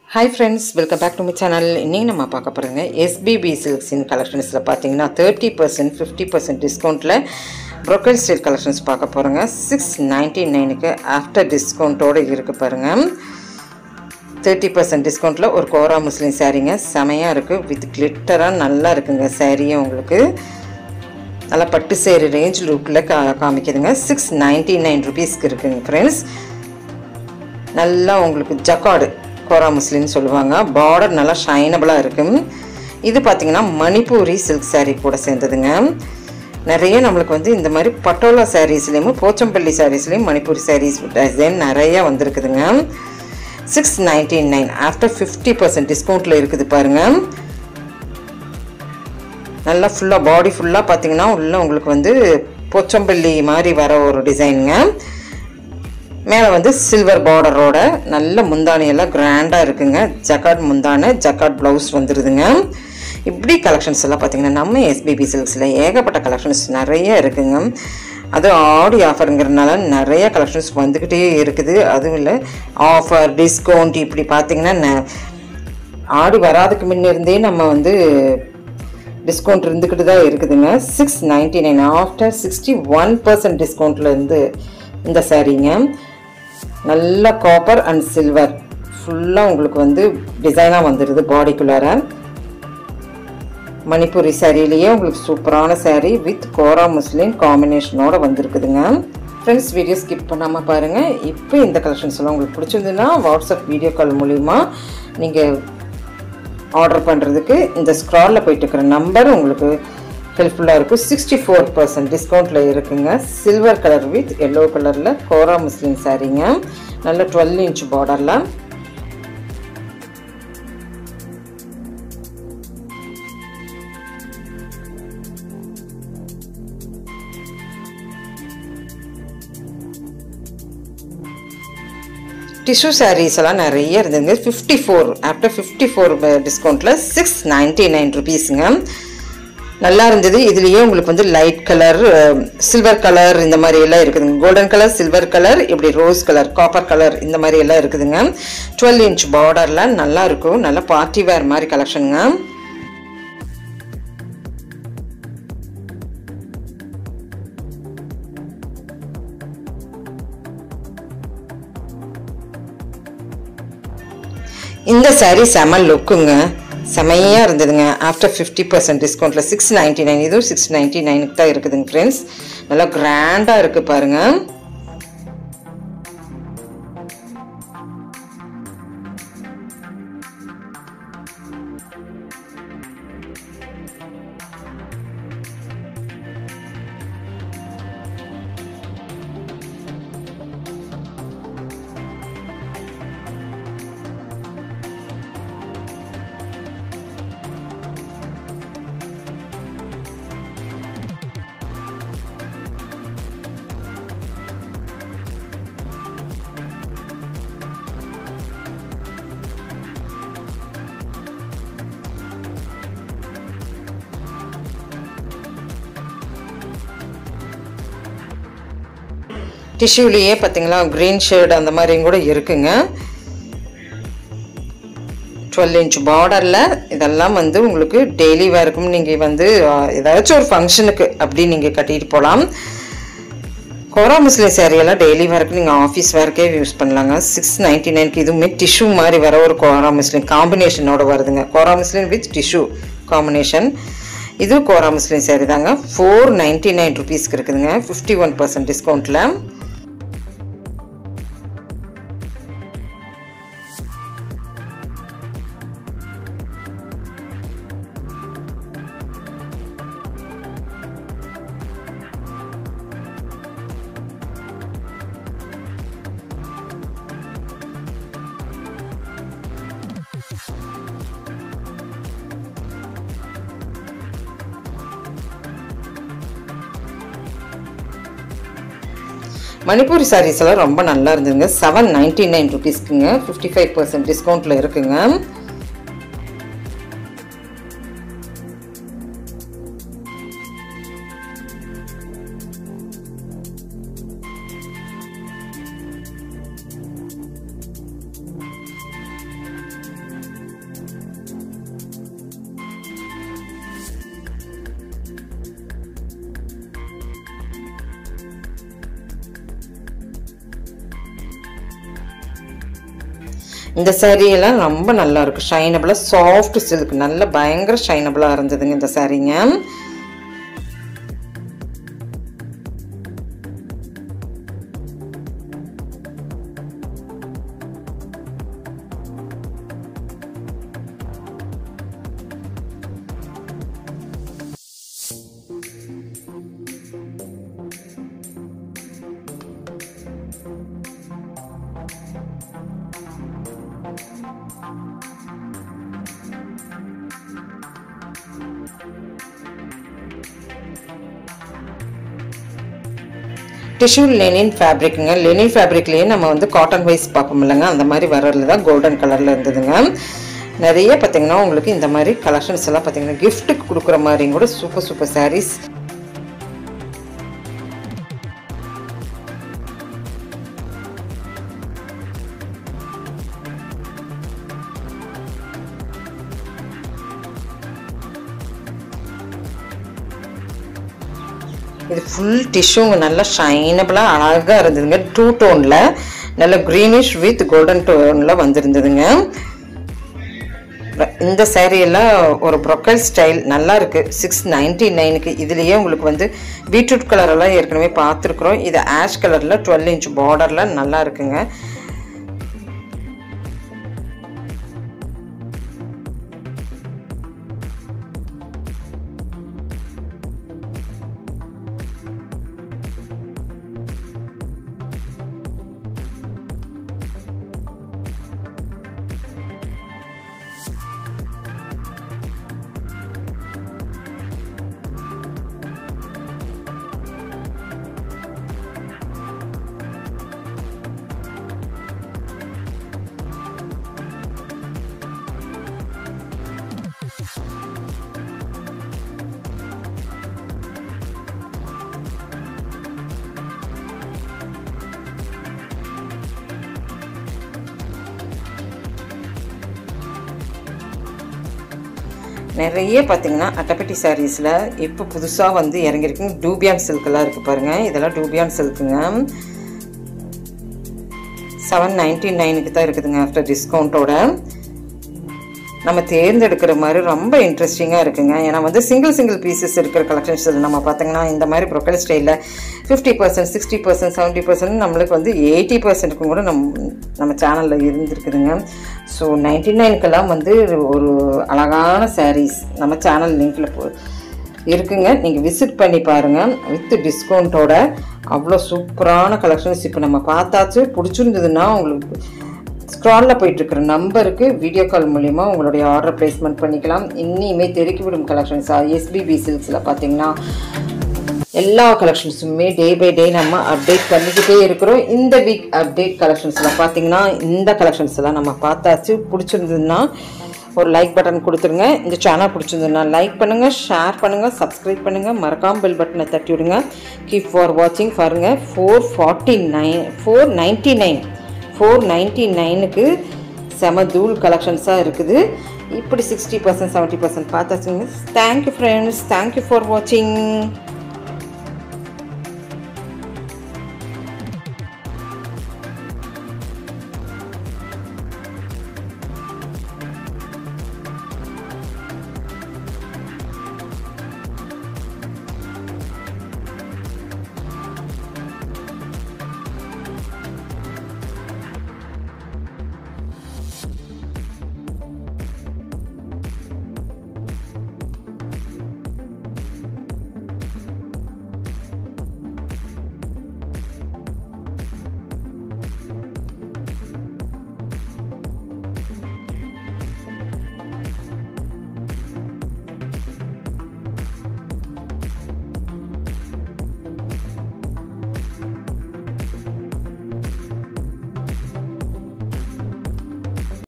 hi friends welcome back to my channel இன்றைக்கி நம்ம பார்க்க போகிறோங்க எஸ்பிபி சில்க்ஸின் கலெக்ஷன்ஸில் பார்த்தீங்கன்னா தேர்ட்டி பர்சன்ட் ஃபிஃப்டி பர்சன்ட் டிஸ்கவுண்ட்டில் ப்ரொக்கல் ஸ்டைல் கலெக்ஷன்ஸ் பார்க்க போகிறோங்க சிக்ஸ் நைன்ட்டி நைனுக்கு ஆஃப்டர் டிஸ்கவுண்ட்டோடு இருக்குது பாருங்கள் தேர்ட்டி பர்சன்ட் டிஸ்கவுண்ட்டில் ஒரு கோரா முஸ்லீம் சாரீங்க செமையாக இருக்குது வித் கிளிட்டராக நல்லா இருக்குங்க சாரியும் உங்களுக்கு நல்லா பட்டு சேரு ரேஞ்ச் லுக்கில் கா காமிக்குதுங்க சிக்ஸ் நைன்ட்டி நைன் ருபீஸ்க்கு இருக்குங்க ஃப்ரெண்ட்ஸ் நல்லா உங்களுக்கு ஜக்காடு கோரா முஸ்லிம்னு சொல்லுவாங்க பார்டர் நல்லா ஷைனபிளாக இருக்கும் இது பார்த்திங்கன்னா மணிப்பூரி சில்க் saree கூட சேர்ந்ததுங்க நிறைய நம்மளுக்கு வந்து இந்த மாதிரி பட்டோலா சாரீஸ்லேயும் போச்சம்பள்ளி சாரீஸ்லேயும் மணிப்பூரி சாரீஸ் டிசைன் நிறைய வந்திருக்குதுங்க six ninety nine after fifty percent டிஸ்கவுண்ட்டில் இருக்குது பாருங்கள் நல்லா ஃபுல்லாக பாடி ஃபுல்லாக பார்த்தீங்கன்னா உள்ள உங்களுக்கு வந்து போச்சம்பள்ளி மாதிரி வர ஒரு டிசைனுங்க மேலே வந்து சில்வர் பார்டரோட நல்ல முந்தானியெல்லாம் கிராண்டாக இருக்குங்க ஜக்காட் முந்தான ஜக்காட் ப்ளவுஸ் வந்துடுதுங்க இப்படி கலெக்ஷன்ஸ் எல்லாம் பார்த்தீங்கன்னா நம்ம எஸ்பிபி சில்க்ஸில் ஏகப்பட்ட கலெக்ஷன்ஸ் நிறைய இருக்குங்க அதுவும் ஆடி ஆஃபருங்கிறதுனால நிறைய கலெக்ஷன்ஸ் வந்துக்கிட்டே இருக்குது அதுவும் இல்லை ஆஃபர் டிஸ்கவுண்ட் இப்படி பார்த்தீங்கன்னா ந- ஆடி வராதுக்கு முன்ன இருந்தே நம்ம வந்து டிஸ்கவுண்ட் இருந்துக்கிட்டு தான் இருக்குதுங்க six ninety nine after sixty one percent டிஸ்கவுண்ட்டில் இருந்து இந்த சாரீங்க நல்ல காப்பர் அண்ட் சில்வர் ஃபுல்லாக உங்களுக்கு வந்து டிசைனாக வந்துடுது பாடிக்குள்ளார மணிப்பூரி சாரிலேயே உங்களுக்கு சூப்பரான saree வித் கோரா முஸ்லிம் காம்பினேஷனோட வந்திருக்குதுங்க ஃப்ரெண்ட்ஸ் வீடியோ ஸ்கிப் பண்ணாமல் பாருங்கள் இப்போ இந்த கலெக்ஷன்ஸ் எல்லாம் உங்களுக்கு பிடிச்சிருந்ததுன்னா வாட்ஸ்அப் வீடியோ கால் மூலிமா நீங்கள் ஆர்டர் பண்ணுறதுக்கு இந்த ஸ்க்ராலில் போயிட்டு இருக்கிற நம்பர் உங்களுக்கு ஹெல்ப்ஃபுல்லாக இருக்கும் சிக்ஸ்டி ஃபோர் பர்சன்ட் டிஸ்கவுண்ட்டில் இருக்குங்க சில்வர் கலர் வித் எல்லோ கலரில் கோரா முஸ்லீம் சாரீங்க நல்ல டுவெல் இன்ச் பார்டரில் டிஷ்யூ சாரீஸ் எல்லாம் நிறைய இருந்ததுங்க fifty four after fifty four டிஸ்கவுண்ட்டில் சிக்ஸ் நைன்ட்டி நைன் ருபீஸுங்க நல்லா இருந்தது இதுலேயே உங்களுக்கு வந்து லைட் கலர் சில்வர் கலர் இந்த மாதிரி எல்லாம் இருக்குதுங்க கோல்டன் கலர் சில்வர் கலர் இப்படி ரோஸ் கலர் காப்பர் கலர் இந்த மாதிரி எல்லாம் இருக்குதுங்க டுவெல் இன்ச் பார்டரில் நல்லா இருக்கும் நல்ல பார்ட்டி வேர் மாதிரி கலெக்ஷனுங்க இந்த saree செம லுக்குங்க செமையாக இருந்ததுங்க ஆஃப்டர் ஃபிஃப்டி பர்சன்ட் டிஸ்கவுண்ட்டில் சிக்ஸ் நைன்ட்டி நைன் இதுவும் சிக்ஸ் நைன்ட்டி நைனுக்கு தான் இருக்குதுங்க ஃப்ரெண்ட்ஸ் நல்லா கிராண்டாக இருக்குது பாருங்கள் டிஷ்யூலேயே பார்த்தீங்களா க்ரீன் ஷேட் அந்த மாதிரியும் கூட இருக்குங்க டுவெல் இன்ச் பார்டரில் இதெல்லாம் வந்து உங்களுக்கு டெய்லி வேர்க்கும் நீங்கள் வந்து ஆ, ஏதாச்சும் ஒரு ஃபங்க்ஷனுக்கு அப்படி நீங்கள் கட்டிட்டு போகலாம் கோரா முஸ்லிம் சேரீயெல்லாம் டெய்லி வேர்க்கு நீங்கள் ஆஃபீஸ் வேர்க்கே யூஸ் பண்ணலாங்க சிக்ஸ் நைன்ட்டி நைனுக்கு இதுவுமே டிஷ்யூ மாதிரி வர ஒரு கோரா முஸ்லிம் காம்பினேஷனோட வருதுங்க Kora muslin with tissue combination இது கோரா முஸ்லிம் சேரீ தாங்க ஃபோர் நைன்ட்டி நைன் ருபீஸ்க்கு இருக்குதுங்க ஃபிஃப்டி ஒன் பர்சன்ட் டிஸ்கவுண்ட்டில் மணிப்பூரி சாரீஸ் எல்லாம் ரொம்ப நல்லா இருந்ததுங்க செவன் நைன்டி நைன் ருபீஸ்க்குங்க ஃபிஃப்டி ஃபைவ் பர்சன்ட் டிஸ்கவுண்ட்டில் இருக்குங்க இந்த saree எல்லாம் ரொம்ப நல்லா இருக்கு ஷைனபிளாக சாஃப்ட் சில்க் நல்ல பயங்கர ஷைனபிளாக இருந்ததுங்க இந்த சாரீங்க டிஷ்யூ லெனின் ஃபேப்ரிக்குங்க லெனின் ஃபேப்ரிக்லேயே நம்ம வந்து காட்டன் வைஸ் பார்ப்போம் இல்லைங்க அந்த மாதிரி வர்றதுல தான் கோல்டன் கலரில் இருந்ததுங்க நிறைய பார்த்தீங்கன்னா உங்களுக்கு இந்த மாதிரி கலெக்ஷன்ஸ் எல்லாம் பார்த்தீங்கன்னா கிஃப்ட்டுக்கு கொடுக்குற மாதிரியும் கூட சூப்பர் சூப்பர் சாரீஸ் இது ஃபுல் டிஷ்யூங்க நல்லா ஷைனபிளாக அழகாக இருந்ததுங்க டூ டோனில் நல்ல க்ரீனிஷ் வித் கோல்டன் டோனில் வந்திருந்ததுங்க இந்த சேரீயெல்லாம் ஒரு ப்ரொக்கல் ஸ்டைல் நல்லா இருக்குது சிக்ஸ் நைன்டி நைனுக்கு இதுலேயே உங்களுக்கு வந்து பீட்ரூட் கலரெல்லாம் ஏற்கனவே பார்த்துருக்குறோம் இது ஆஷ் கலரில் டுவெல் இன்ச் பார்டரில் நல்லா இருக்குங்க நிறைய பார்த்தீங்கன்னா அட்டப்பட்டி சாரீஸில் இப்போ புதுசாக வந்து இறங்கியிருக்குங்க டூபியான் சில்கெல்லாம் இருக்குது பாருங்கள் இதெல்லாம் டூபியான் சில்க்குங்க செவன் நைன்டி நைனுக்கு தான் இருக்குதுங்க ஆஃப்டர் டிஸ்கவுண்ட்டோட நம்ம தேர்ந்தெடுக்கிற மாதிரி ரொம்ப இன்ட்ரெஸ்டிங்காக இருக்குங்க ஏன்னா வந்து சிங்கிள் சிங்கிள் பீசஸ் இருக்கிற கலெக்ஷன்ஸ் நம்ம பார்த்தீங்கன்னா இந்த மாதிரி ப்ரொக்கல் ஸ்டைலில் fifty percent sixty percent seventy percent நம்மளுக்கு வந்து எயிட்டி பர்சன்ட்டுக்கும் கூட நம் நம்ம சேனலில் இருந்துருக்குதுங்க ஸோ நைன்டி நைனுக்கெல்லாம் வந்து ஒரு அழகான சாரீஸ் நம்ம சேனல் லிங்க்கில் போ இருக்குங்க நீங்கள் விசிட் பண்ணி பாருங்கள் வித் டிஸ்கவுண்ட்டோட அவ்வளோ சூப்பரான கலெக்ஷன்ஸ் இப்போ நம்ம பார்த்தாச்சு பிடிச்சிருந்ததுன்னா உங்களுக்கு ஸ்க்ராலில் போயிட்டுருக்கிற நம்பருக்கு வீடியோ கால் மூலிமா உங்களுடைய ஆர்டர் ப்ளேஸ்மெண்ட் பண்ணிக்கலாம் இன்னியுமே தெருக்கி விடும் கலெக்ஷன்ஸ் எஸ்பிபி சில்க்ஸில் பார்த்தீங்கன்னா எல்லா கலெக்ஷன்ஸுமே டே பை டே நம்ம அப்டேட் பண்ணிக்கிட்டே இருக்கிறோம் இந்த வீக் அப்டேட் கலெக்ஷன்ஸில் பார்த்தீங்கன்னா இந்த கலெக்ஷன்ஸ் எல்லாம் நம்ம பார்த்தாச்சு பிடிச்சிருந்ததுன்னா ஒரு லைக் பட்டன் கொடுத்துருங்க இந்த சேனல் பிடிச்சிருந்ததுன்னா லைக் பண்ணுங்கள் ஷேர் பண்ணுங்கள் சப்ஸ்கிரைப் பண்ணுங்கள் மறக்காம பெல் பட்டனை தட்டி விடுங்க கீப் ஃபார் வாட்சிங் பாருங்கள் four forty nine four ninety nine four ninety நைனுக்கு செம தூள் கலெக்ஷன்ஸாக இருக்குது இப்படி சிக்ஸ்டி பர்சன்ட் செவன்ட்டி பர்சன்ட் பார்த்தாச்சுங்க தேங்க்யூ ஃப்ரெண்ட்ஸ் தேங்க்யூ ஃபார் வாட்சிங்